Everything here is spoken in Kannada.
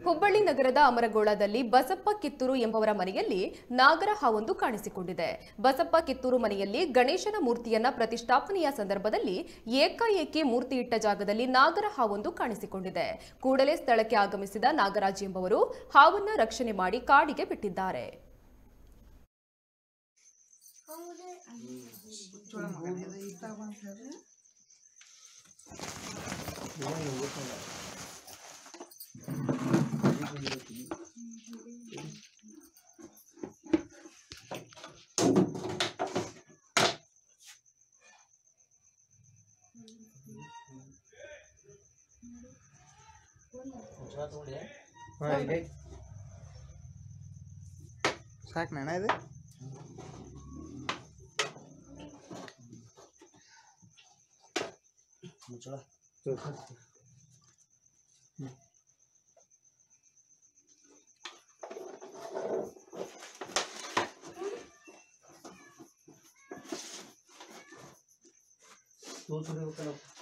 ಹುಬ್ಬಳ್ಳಿ ನಗರದ ಅಮರಗೋಳದಲ್ಲಿ ಬಸಪ್ಪ ಕಿತ್ತೂರು ಎಂಬವರ ಮನೆಯಲ್ಲಿ ನಾಗರ ಹಾವೊಂದು ಕಾಣಿಸಿಕೊಂಡಿದೆ ಬಸಪ್ಪ ಕಿತ್ತೂರು ಮನೆಯಲ್ಲಿ ಗಣೇಶನ ಮೂರ್ತಿಯನ್ನ ಪ್ರತಿಷ್ಠಾಪನೆಯ ಸಂದರ್ಭದಲ್ಲಿ ಏಕಾಏಕಿ ಮೂರ್ತಿ ಇಟ್ಟ ಜಾಗದಲ್ಲಿ ನಾಗರ ಹಾವೊಂದು ಕಾಣಿಸಿಕೊಂಡಿದೆ ಕೂಡಲೇ ಸ್ಥಳಕ್ಕೆ ಆಗಮಿಸಿದ ನಾಗರಾಜ್ ಎಂಬವರು ಹಾವನ್ನ ರಕ್ಷಣೆ ಮಾಡಿ ಕಾಡಿಗೆ ಬಿಟ್ಟಿದ್ದಾರೆ ಸಾಕು ನಣ ಇದು ತೋರ್ಸ್ರಿ ಹೋಗ್ತಾರ